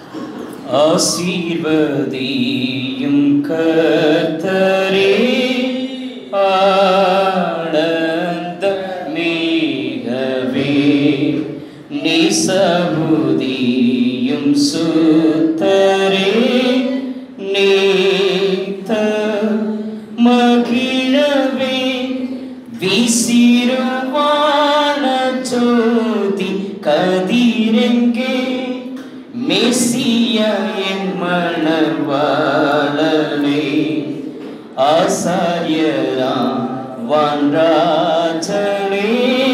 ஆசீர்வதியும் கர்த்தரே ஆனந்த மேகவே நிசபுதியும் சுத்தரே நீத்த மகிழவே விசிறுவான ஜோதி கதிரெங்கே மெசிய என் மணவாளனே ஆசாரியராம் வான்ராஜனே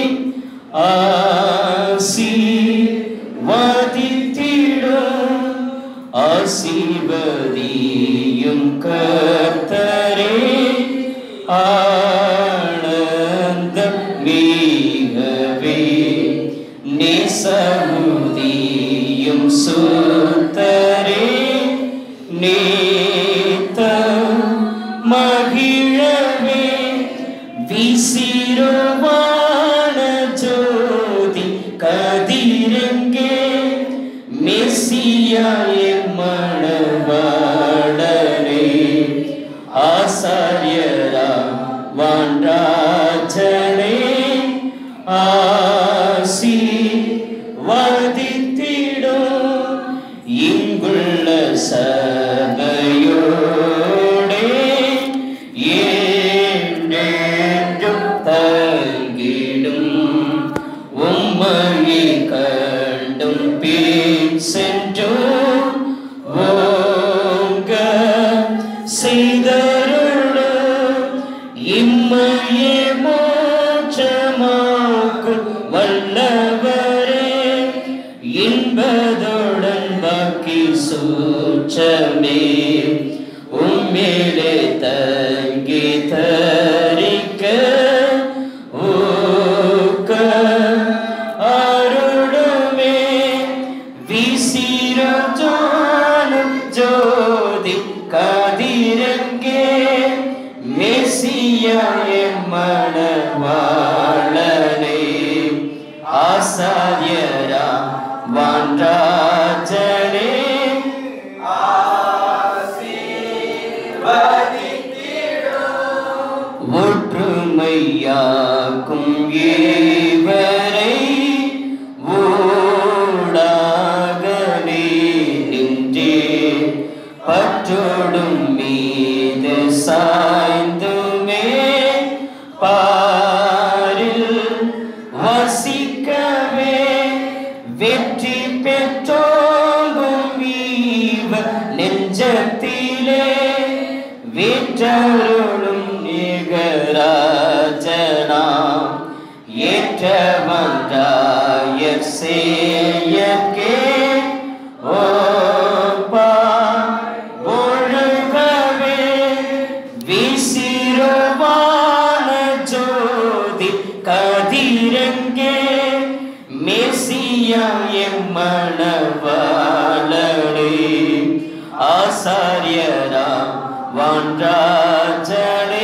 ஆசீர்வதித்திடும் ஆசீர்வதியும் கர்த்தரே ஆனந்த மீகவே நேசமுதியும் சுத்தரே நேத்த மகிழவே விசிறுவான ஜோதி கதிரெங்கே மெசியாய மணவாளனே ஆசாரியரா வான்ராஜனே ஆசி வதித்திடும் இங்குள்ள சபையோடே ஏண்டென்றும் தங்கிடும் உம்மையை கண்டும் பின் சென்றோம் ஓங்க செய்தருளும் இம்மையே மோட்சமாக்கும் வல்லவரே இன்பதுடன் பாக்கி சூச்சமே உம்மிலே தங்கி தரிக்க ஊக்க அருளுமே விசிறஜானம் ஜோதி கதிரங்கே மெசியாய மணவாளனே ஆசாரியரா வான்ராஜனே ஒற்றுமையாக்கும் ஏவரை ஊடாகனே நின்றே பற்றோடும் மீது சாய்ந்துமே பாரில் வசிக்கவே வெற்றி பெற்றோங்கும் ஈவ நெஞ்சத்திலே வீற்றருளும் நிகராஜனா ஏற்றவன்றாய செய்யக்கே ஓப்பா ஒழுகவே விசிறுவான ஜோதி கதிரங்கே மெசியா எம்மணவாளனே ஆசாரியரா வான்ராஜனே